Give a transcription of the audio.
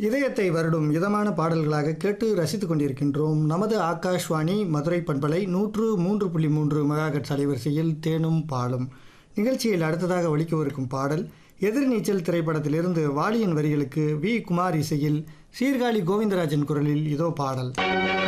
இதயத்தை வருடும் இதமான பாடல்களாக கேட்டு ரசித்துக் கொண்டிருக்கின்றோம் நமது ஆகாஷ்வாணி மதுரை பண்பலை நூற்று மூன்று புள்ளி மூன்று மெகாகட்ஸ் அலைவரிசையில் தேனும் பாலும் நிகழ்ச்சியில் அடுத்ததாக ஒலிக்கவிருக்கும் பாடல் எதிர்நீச்சல் திரைப்படத்திலிருந்து வாலியின் வரிகளுக்கு வி குமார் இசையில் சீர்காழி கோவிந்தராஜன் குரலில் இதோ பாடல்